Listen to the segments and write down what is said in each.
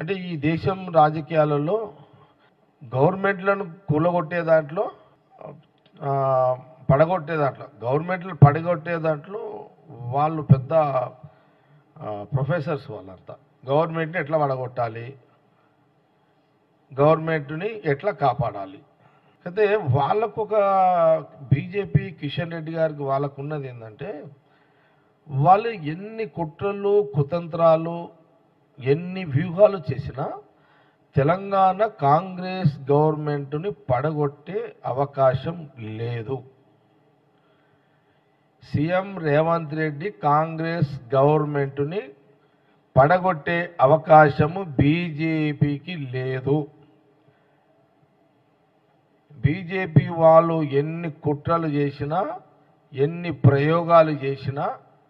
అంటే ఈ దేశం రాజకీయాలలో గవర్నమెంట్లను కూలగొట్టే దాంట్లో ఆ, పడగొట్టే దాంట్లో గవర్నమెంట్లు పడగొట్టే దాంట్లో వాళ్ళు పెద్ద ఆ, ప్రొఫెసర్స్ వాళ్ళంతా గవర్నమెంట్ని ఎట్లా పడగొట్టాలి గవర్నమెంట్ని ఎట్లా కాపాడాలి అయితే వాళ్ళకు ఒక బీజేపీ కిషన్ రెడ్డి గారికి వాళ్ళకు ఉన్నది ఏంటంటే వాళ్ళు ఎన్ని కుట్రలు కుతంత్రాలు ఎన్ని వ్యూహాలు చేసినా తెలంగాణ కాంగ్రెస్ గవర్నమెంట్ని పడగొట్టే అవకాశం లేదు సీఎం రేవంత్ రెడ్డి కాంగ్రెస్ గవర్నమెంట్ని పడగొట్టే అవకాశము బీజేపీకి లేదు బీజేపీ వాళ్ళు ఎన్ని కుట్రలు చేసినా ఎన్ని ప్రయోగాలు చేసినా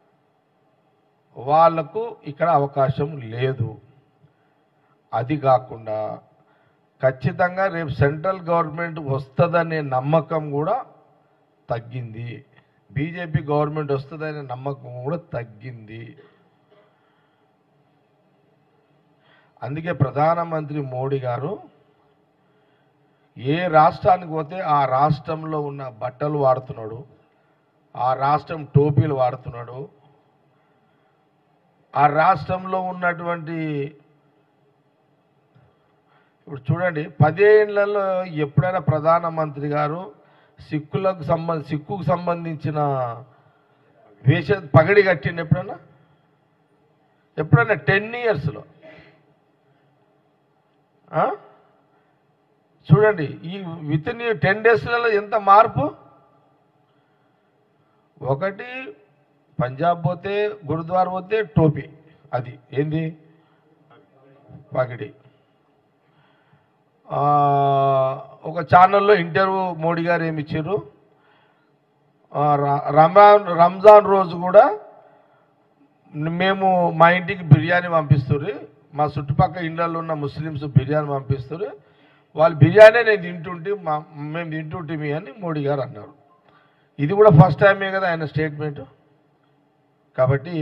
వాళ్లకు ఇక్కడ అవకాశం లేదు అది కాకుండా ఖచ్చితంగా రేపు సెంట్రల్ గవర్నమెంట్ వస్తుందనే నమ్మకం కూడా తగ్గింది బీజేపీ గవర్నమెంట్ వస్తుందనే నమ్మకం కూడా తగ్గింది అందుకే ప్రధానమంత్రి మోడీ గారు ఏ రాష్ట్రానికి పోతే ఆ రాష్ట్రంలో ఉన్న బట్టలు వాడుతున్నాడు ఆ రాష్ట్రం టోపీలు వాడుతున్నాడు ఆ రాష్ట్రంలో ఉన్నటువంటి ఇప్పుడు చూడండి పదేళ్లలో ఎప్పుడైనా ప్రధానమంత్రి గారు సిక్కులకు సంబంధ సిక్కుకు సంబంధించిన వేష పగడి కట్టిండు ఎప్పుడైనా ఎప్పుడైనా టెన్ ఇయర్స్లో చూడండి ఈ విత్ ఇన్ టెన్ డేస్లలో ఎంత మార్పు ఒకటి పంజాబ్ పోతే గురుద్వార పోతే టోపీ అది ఏంది పగిడి ఆ, ఒక ఛానల్లో ఇంటర్వ్యూ మోడీ గారు ఏమి ఇచ్చారు ఆ, ర- రంజాన్ రంజాన్ రోజు కూడా మేము మా ఇంటికి బిర్యానీ పంపిస్తారు మా చుట్టుపక్కల ఇండ్లలో ఉన్న ముస్లిమ్స్ బిర్యానీ పంపిస్తారు వాళ్ళు బిర్యానీ నేను తింటుంటే మా మేము తింటుంటిమి అని మోడీ గారు అన్నారు ఇది కూడా ఫస్ట్ టైమే కదా ఆయన స్టేట్మెంట్ కాబట్టి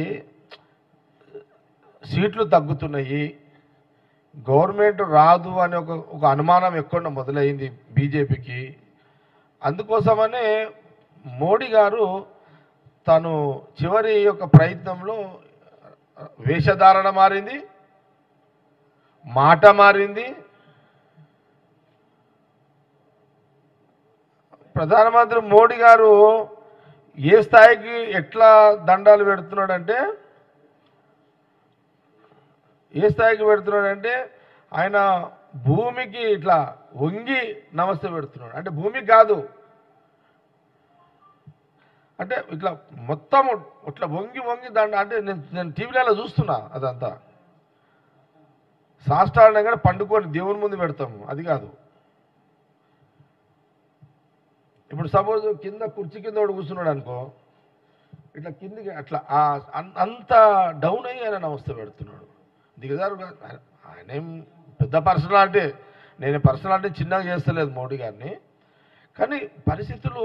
సీట్లు తగ్గుతున్నాయి గవర్నమెంట్ రాదు అనే ఒక ఒక అనుమానం ఎక్కువ మొదలైంది బీజేపీకి అందుకోసమనే మోడీ గారు తను చివరి యొక్క ప్రయత్నంలో వేషధారణ మారింది మాట మారింది ప్రధానమంత్రి మోడీ గారు ఏ స్థాయికి ఎట్లా దండాలు పెడుతున్నాడంటే ఏ స్థాయికి పెడుతున్నాడంటే ఆయన భూమికి ఇట్లా వంగి నమస్తే పెడుతున్నాడు అంటే భూమికి కాదు అంటే ఇట్లా మొత్తం ఇట్లా వంగి వంగి దండ అంటే నేను నేను టీవీలలో చూస్తున్నా అదంతా సాష్టాండంగా పండుకొని దేవుని ముందు పెడతాము అది కాదు ఇప్పుడు సపోజ్ కింద కుర్చీ కింద ఒకడు కూర్చున్నాడు అనుకో ఇట్లా కిందికి అట్లా ఆ అన్- అంత డౌన్ అయ్యి ఆయన నమస్తే పెడుతున్నాడు దిగజారు కాదు. ఆయన- ఆయన ఏం పెద్ద పర్సనాలిటీ నేను పర్సనాలిటీ చిన్నగా చేస్తలేదు మోడీ గారిని కానీ పరిస్థితులు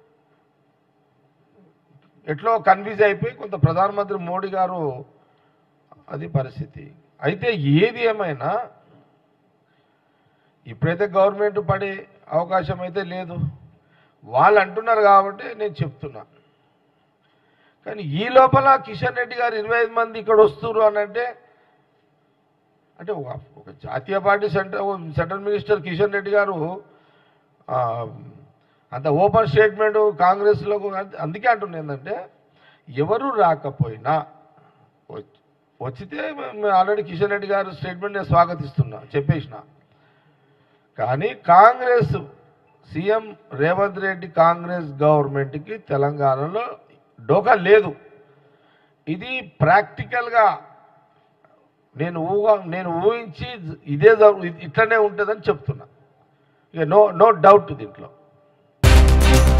ఎట్లో కన్ఫ్యూజ్ అయిపోయి కొంత ప్రధానమంత్రి మోడీ గారు అది పరిస్థితి అయితే ఏది ఏమైనా ఇప్పుడైతే గవర్నమెంట్ పడే అవకాశం అయితే లేదు వాళ్ళు అంటున్నారు కాబట్టి నేను చెప్తున్నా కానీ ఈ లోపల కిషన్ రెడ్డి గారు ఇరవై ఐదు మంది ఇక్కడ వస్తున్నారు అని అంటే అంటే ఒక ఒక జాతీయ పార్టీ centre central minister Kishan Reddy గారు ఆ, అంత ఓపెన్ స్టేట్మెంట్ కాంగ్రెస్లో అందుకే అంటున్నా ఏంటంటే ఎవరు రాకపోయినా వచ్- వచ్చితే ఆల్రెడీ కిషన్ రెడ్డి గారు స్టేట్మెంట్ నేను స్వాగతిస్తున్నా చెప్పేసిన కానీ Congress CM Revanth Reddy Congress గవర్నమెంట్కి తెలంగాణలో డోకా లేదు ఇది ప్రాక్టికల్గా నేను ఊహ నేను ఊహించి ఇదే జరుగు ఇట్లనే ఉంటుందని చెప్తున్నా ఇక నో నో డౌట్ దీంట్లో